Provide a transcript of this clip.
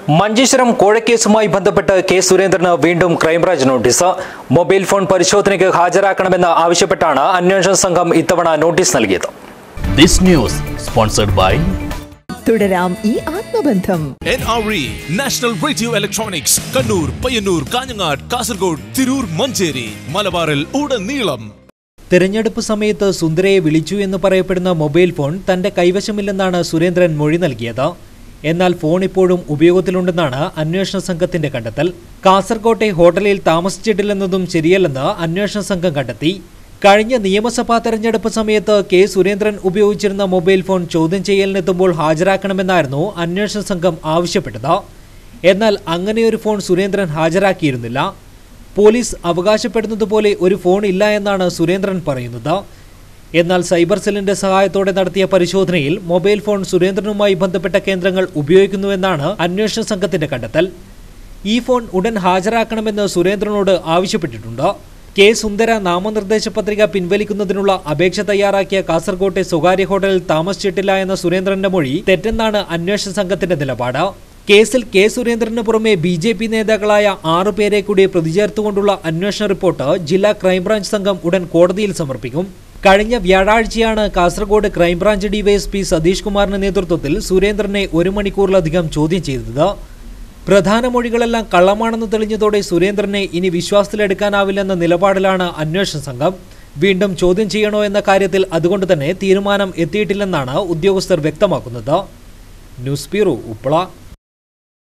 മഞ്ചേശ്വരം കോഴക്കേസുമായി ബന്ധപ്പെട്ട് കെ സുരേന്ദ്രന് വീണ്ടും crime branch notice mobile phone പരിശോധനയ്ക്ക് ഹാജരാക്കണമെന്ന് ആവശ്യപ്പെട്ടാണ് അന്വേഷണ സംഘം ഇത്തവണ നോട്ടീസ് നൽകിയത് This news sponsored by തുടരാം ഈ ആത്മബന്ധം N R E national radio electronics Kannur Payyanur Kanhangad Kasaragod Tirur Manjeri മലബാറിൽ ഉടനീളം തെരഞ്ഞെടുപ്പ് സമയത്ത് സുന്ദരയെ വിളിച്ചു എന്ന് പറയപ്പെടുന്ന മൊബൈൽ ഫോൺ തന്റെ കൈവശമില്ലെന്നാണ് സുരേന്ദ്രൻ മൊഴി നൽകിയത് എന്നാൽ ഫോൺ ഇപ്പോഴും ഉപയോഗത്തിലുണ്ടെന്നാണ് അന്വേഷണ സംഘത്തിന്റെ കണ്ടെത്തൽ കാസർകോട്ടെ ഹോട്ടലിൽ താമസിച്ചിട്ടില്ലെന്നതും ശരിയല്ലെന്ന് അന്വേഷണ സംഘം കണ്ടെത്തി കഴിഞ്ഞ നിയമസഭാ തെരഞ്ഞെടുപ്പ് സമയത്ത് കെ സുരേന്ദ്രൻ ഉപയോഗിച്ചിരുന്ന മൊബൈൽ ഫോൺ ചോദ്യം ചെയ്യലിനെത്തുമ്പോൾ ഹാജരാക്കണമെന്നായിരുന്നു അന്വേഷണ സംഘം ആവശ്യപ്പെട്ടത് എന്നാൽ അങ്ങനെയൊരു ഫോൺ സുരേന്ദ്രൻ ഹാജരാക്കിയിരുന്നില്ല പോലീസ് അവകാശപ്പെടുന്നത് പോലെ ഒരു ഫോൺ ഇല്ല എന്നാണ് സുരേന്ദ്രൻ പറയുന്നത് എന്നാൽ സൈബർ സെല്ലിന്റെ സഹായത്തോടെ നടത്തിയ പരിശോധനയിൽ മൊബൈൽ ഫോൺ സുരേന്ദ്രനുമായി ബന്ധപ്പെട്ട കേന്ദ്രങ്ങൾ ഉപയോഗിക്കുന്നുവെന്നാണ് അന്വേഷണ സംഘത്തിന്റെ കണ്ടെത്തൽ ഈ ഫോൺ ഉടൻ ഹാജരാക്കണമെന്ന് സുരേന്ദ്രനോട് ആവശ്യപ്പെട്ടിട്ടുണ്ട് കെ സുന്ദര നാമനിർദ്ദേശ പത്രിക പിൻവലിക്കുന്നതിനുള്ള അപേക്ഷ തയ്യാറാക്കിയ കാസർകോട്ടെ സ്വകാര്യ ഹോട്ടലിൽ താമസിച്ചിട്ടില്ല എന്ന സുരേന്ദ്രന്റെ മൊഴി തെറ്റെന്നാണ് അന്വേഷണ സംഘത്തിന്റെ നിലപാട് കേസിൽ കെ സുരേന്ദ്രന് പുറമെ ബി ജെ പി നേതാക്കളായ ആറു പേരെ കൂടി പ്രതിചേർത്തുകൊണ്ടുള്ള അന്വേഷണ റിപ്പോർട്ട് ജില്ലാ ക്രൈംബ്രാഞ്ച് സംഘം ഉടൻ കോടതിയിൽ സമർപ്പിക്കും കഴിഞ്ഞ വ്യാഴാഴ്ചയാണ് കാസർഗോഡ് ക്രൈംബ്രാഞ്ച് ഡിവൈഎസ്പി സതീഷ് കുമാറിന്റെ നേതൃത്വത്തിൽ സുരേന്ദ്രനെ ഒരു മണിക്കൂറിലധികം ചോദ്യം ചെയ്തത് പ്രധാന മൊഴികളെല്ലാം കള്ളമാണെന്ന് തെളിഞ്ഞതോടെ സുരേന്ദ്രനെ ഇനി വിശ്വാസത്തിലെടുക്കാനാവില്ലെന്ന നിലപാടിലാണ് അന്വേഷണ സംഘം വീണ്ടും ചോദ്യം ചെയ്യണോ എന്ന കാര്യത്തിൽ അതുകൊണ്ട് തന്നെ തീരുമാനം എത്തിയിട്ടില്ലെന്നാണ് ഉദ്യോഗസ്ഥർ വ്യക്തമാക്കുന്നത് ന്യൂസ് ബ്യൂറോ ഉപ്പള